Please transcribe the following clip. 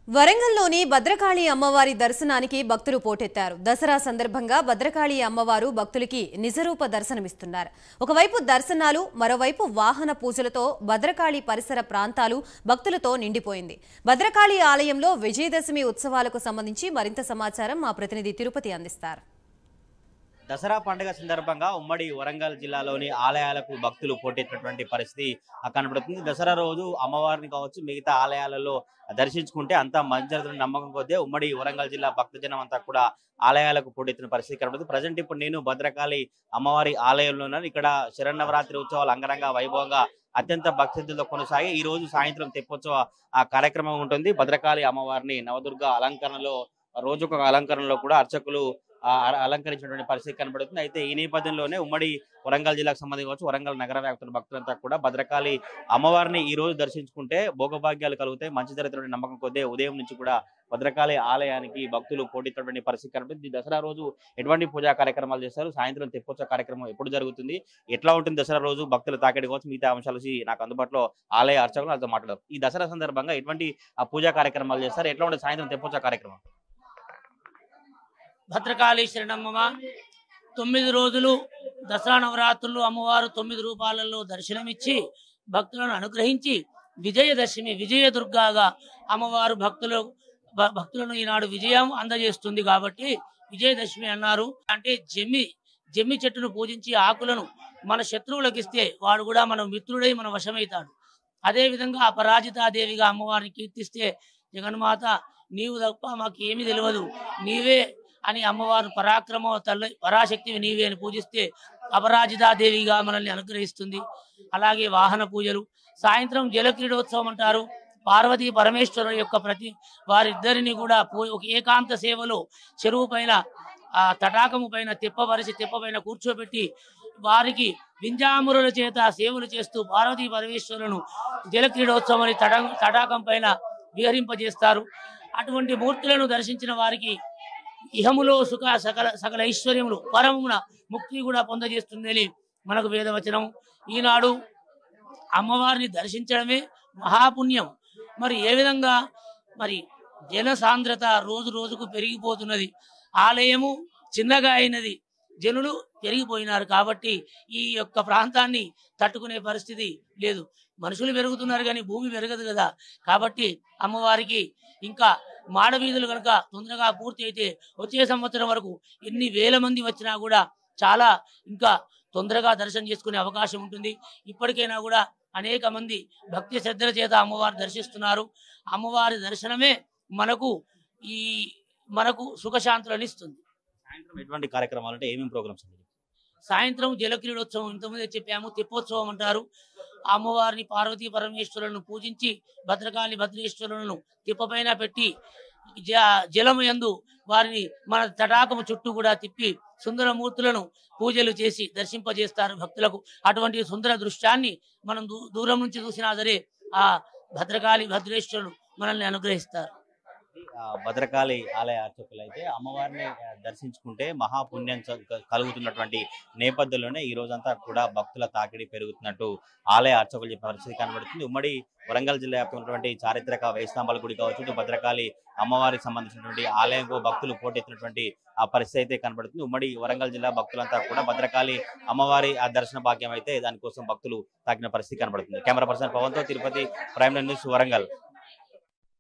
వరంగల్లోని భద్రకాళి అమ్మవారి దర్శనానికి భక్తులు పోటెత్తారు దసరా సందర్భంగా భద్రకాళి అమ్మవారు భక్తులకి నిజరూప దర్శనమిస్తున్నారు ఒకవైపు దర్శనాలు మరోవైపు వాహన పూజలతో భద్రకాళి పరిసర ప్రాంతాలు భక్తులతో నిండిపోయింది భద్రకాళి ఆలయంలో విజయదశమి ఉత్సవాలకు సంబంధించి మరింత సమాచారం మా ప్రతినిధి తిరుపతి అందిస్తారు దసరా పండుగ సందర్భంగా ఉమ్మడి వరంగల్ జిల్లాలోని ఆలయాలకు భక్తులు పోటెత్తినటువంటి పరిస్థితి కనబడుతుంది దసరా రోజు అమ్మవారిని కావచ్చు మిగతా ఆలయాలలో దర్శించుకుంటే అంతా మంచి జరుగుతున్న నమ్మకం కొద్దీ ఉమ్మడి వరంగల్ జిల్లా భక్తజనం అంతా కూడా ఆలయాలకు పోటెత్తిన పరిస్థితి కనబడుతుంది ప్రజెంట్ ఇప్పుడు నేను భద్రకాళి అమ్మవారి ఆలయంలో ఉన్నాను ఇక్కడ శరన్నవరాత్రి ఉత్సవాలు అంగరంగ వైభవంగా అత్యంత భక్తితో కొనసాగి ఈ రోజు సాయంత్రం తెప్పోత్సవ ఆ కార్యక్రమం ఉంటుంది భద్రకాళి అమ్మవారిని నవదుర్గ అలంకరణలో రోజుకొక అలంకరణలో కూడా అర్చకులు ఆ అల- అలంకరించినటువంటి పరిస్థితి కనబడుతుంది అయితే ఈ నేపథ్యంలోనే ఉమ్మడి వరంగల్ జిల్లాకు సంబంధించి వరంగల్ నగర వ్యాప్తుల భక్తులంతా కూడా భద్రకాళి అమ్మవారిని ఈ రోజు దర్శించుకుంటే భోగభాగ్యాలు కలుగుతాయి మంచి జరుగుతున్న నమ్మకం కొద్దే ఉదయం నుంచి కూడా భద్రకాళి ఆలయానికి భక్తులు పోటీతున్నటువంటి పరిస్థితి కనబడుతుంది ఈ దసరా రోజు ఎటువంటి పూజా కార్యక్రమాలు చేస్తారు సాయంత్రం తెప్పోత్సవ కార్యక్రమం ఎప్పుడు జరుగుతుంది ఎట్లా ఉంటుంది దసరా రోజు భక్తుల తాకిడి కోసం మిగతా అంశాలు వచ్చి నాకు అందుబాటులో ఆలయ అర్చకులు వాళ్ళతో మాట్లాడారు ఈ దసరా సందర్భంగా ఎటువంటి ఆ పూజా కార్యక్రమాలు చేస్తారు ఎట్లా ఉంటుంది సాయంత్రం తెప్పోత్సవ కార్యక్రమం భద్రకాళి శరణమ్మ తొమ్మిది రోజులు దసరా నవరాత్రులు అమ్మవారు తొమ్మిది రూపాలలో దర్శనమిచ్చి భక్తులను అనుగ్రహించి విజయదశమి విజయదుర్గాగా అమ్మవారు భక్తులు భ- భక్తులను ఈనాడు విజయం అందజేస్తుంది కాబట్టి విజయదశమి అన్నారు అంటే జమ్మి జమ్మి చెట్టును పూజించి ఆకులను మన శత్రువులకు ఇస్తే వాడు కూడా మన మిత్రుడై మన వశమవుతాడు అదే విధంగా అపరాజితాదేవిగా అమ్మవారిని కీర్తిస్తే జగన్మాత నీవు తప్ప మాకు ఏమీ తెలియదు నీవే అని అమ్మవారు పరాక్రమ తల్లి పరాశక్తివి నీవే అని పూజిస్తే అపరాజితాదేవిగా మనల్ని అనుగ్రహిస్తుంది అలాగే వాహన పూజలు సాయంత్రం జల క్రీడోత్సవం అంటారు పార్వతీ పరమేశ్వరుల యొక్క ప్రతి వారిద్దరిని కూడా పూ- ఒక ఏకాంత సేవలో చెరువు పైన ఆ తటాకము పైన తిప్పవరిసి తిప్ప పైన కూర్చోబెట్టి వారికి వింజామురుల చేత సేవలు చేస్తూ పార్వతీ పరమేశ్వరులను జల క్రీడోత్సవం అని తటా తటాకం పైన విహరింపజేస్తారు అటువంటి మూర్తులను దర్శించిన వారికి ఇహములో సుఖ సకల సకల ఐశ్వర్యములు పరమున ముక్తి కూడా పొందజేస్తుందని మనకు వేదవచనం ఈనాడు అమ్మవారిని దర్శించడమే మహాపుణ్యం మరి ఏ విధంగా మరి జన సాంద్రత రోజు రోజుకు పెరిగిపోతున్నది ఆలయము చిన్నగా అయినది జనులు పెరిగిపోయినారు కాబట్టి ఈ యొక్క ప్రాంతాన్ని తట్టుకునే పరిస్థితి లేదు మనుషులు పెరుగుతున్నారు కానీ భూమి పెరగదు కదా కాబట్టి అమ్మవారికి ఇంకా మాడవీధులు కనుక తొందరగా పూర్తి అయితే వచ్చే సంవత్సరం వరకు ఎన్ని వేల మంది వచ్చినా కూడా చాలా ఇంకా తొందరగా దర్శనం చేసుకునే అవకాశం ఉంటుంది ఇప్పటికైనా కూడా అనేక మంది భక్తి శ్రద్ధల చేత అమ్మవారు దర్శిస్తున్నారు అమ్మవారి దర్శనమే మనకు ఈ మనకు సుఖశాంతులను ఇస్తుంది సాయంత్రం ఎటువంటి కార్యక్రమాలు అంటే ఏమేమి ప్రోగ్రామ్స్ ఉంటాయి సాయంత్రం జలక్రీడోత్సవం ఇంతకుముందే చెప్పాము తెప్పోత్సవం అంటారు అమ్మవారిని పార్వతీ పరమేశ్వరులను పూజించి భద్రకాళి భద్రేశ్వరులను తిప్పపైన పెట్టి జ జలము యందు వారిని మన తటాకము చుట్టూ కూడా తిప్పి సుందర మూర్తులను పూజలు చేసి దర్శింపజేస్తారు భక్తులకు అటువంటి సుందర దృశ్యాన్ని మనం దూ- దూరం నుంచి చూసినా సరే ఆ భద్రకాళి భద్రేశ్వరులు మనల్ని అనుగ్రహిస్తారు ఆ భద్రకాళి ఆలయ అర్చకులు అయితే అమ్మవారిని ఆ, దర్శించుకుంటే మహాపుణ్యం చ- క- కలుగుతున్నటువంటి నేపథ్యంలోనే ఈ రోజంతా కూడా భక్తుల తాకిడి పెరుగుతున్నట్టు ఆలయ అర్చకులు చెప్పిన పరిస్థితి కనబడుతుంది ఉమ్మడి వరంగల్ జిల్లా వ్యాప్తంగా ఉన్నటువంటి చారిత్రక వైష్ణాంబాల గుడి కావచ్చు ఇటు భద్రకాళి అమ్మవారికి సంబంధించినటువంటి ఆలయంకు భక్తులు పోటెత్తినటువంటి ఆ పరిస్థితి అయితే కనబడుతుంది ఉమ్మడి వరంగల్ జిల్లా భక్తులంతా కూడా భద్రకాళి అమ్మవారి ఆ దర్శన భాగ్యం అయితే దానికోసం భక్తులు తాకిన పరిస్థితి కనబడుతుంది కెమెరా పర్సన్ పవన్ తో తిరుపతి ప్రైమ్ న్యూస్ వరంగల్